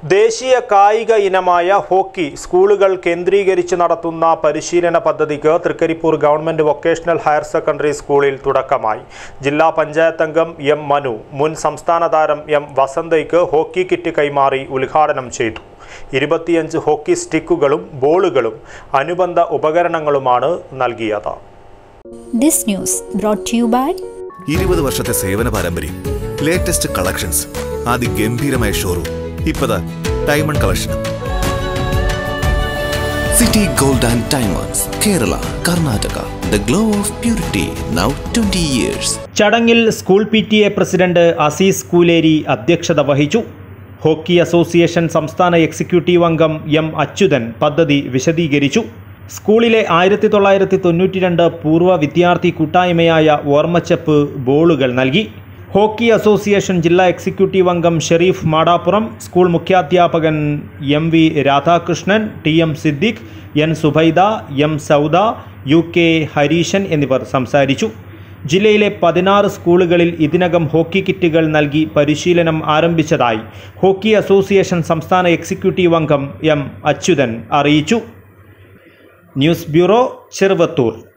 ദേശീയ കായിക ഇനമായ ഹോക്കി സ്കൂളുകൾ കേന്ദ്രീകരിച്ച് നടത്തുന്ന പരിശീലന പദ്ധതിക്ക് Thrikaripur government vocational higher secondary സ്കൂളിൽ തുടക്കമായി ജില്ലാ പഞ്ചായത്ത് അംഗം എം മനു മുൻ സംസ്ഥാന താരം എം വസന്തയ്ക്ക് ഹോക്കി കിറ്റ് കൈമാറി ഉദ്ഘാടനം ചെയ്തു ഇരുപത്തിയഞ്ച് ഹോക്കി സ്റ്റിക്കുകളും ബോളുകളും അനുബന്ധ ഉപകരണങ്ങളുമാണ് നൽകിയത് This news brought to you by ഇരുപത് വർഷത്തെ സേവന പാരമ്പര്യം ലേറ്റസ്റ്റ് കളക്ഷൻസ് അതിഗംഭീരമായ ഷോറൂം ഇപ്പതാ diamond collection City Gold and Diamonds, Kerala, Karnataka. The glow of purity, now 20 years. ചടങ്ങിൽ school P T A president Azeez Kooleri അധ്യക്ഷത വഹിച്ചു ഹോക്കി അസോസിയേഷൻ സംസ്ഥാന എക്സിക്യൂട്ടീവ് അംഗം എം അച്യുതൻ പദ്ധതി വിശദീകരിച്ചു സ്കൂളിലെ ആയിരത്തി തൊള്ളായിരത്തി തൊണ്ണൂറ്റി രണ്ട് പൂർവ്വ വിദ്യാർത്ഥി കൂട്ടായ്മയായ ഓർമ്മച്ചപ്പ് ബോളുകൾ നൽകി ഹോക്കി അസോസിയേഷൻ ജില്ലാ എക്സിക്യൂട്ടീവ് അംഗം ഷെരീഫ് മാടാപ്പുറം സ്കൂൾ മുഖ്യാധ്യാപകൻ M V Radhakrishnan T M Siddique N Subaida M Sauda U K Hareeshan എന്നിവർ സംസാരിച്ചു ജില്ലയിലെ പതിനാറ് സ്കൂളുകളിൽ ഇതിനകം ഹോക്കി കിറ്റുകൾ നൽകി പരിശീലനം ആരംഭിച്ചതായി ഹോക്കി അസോസിയേഷൻ സംസ്ഥാന എക്സിക്യൂട്ടീവ് അംഗം എം അച്യുതൻ അറിയിച്ചു ന്യൂസ് ബ്യൂറോ ചെറുവത്തൂർ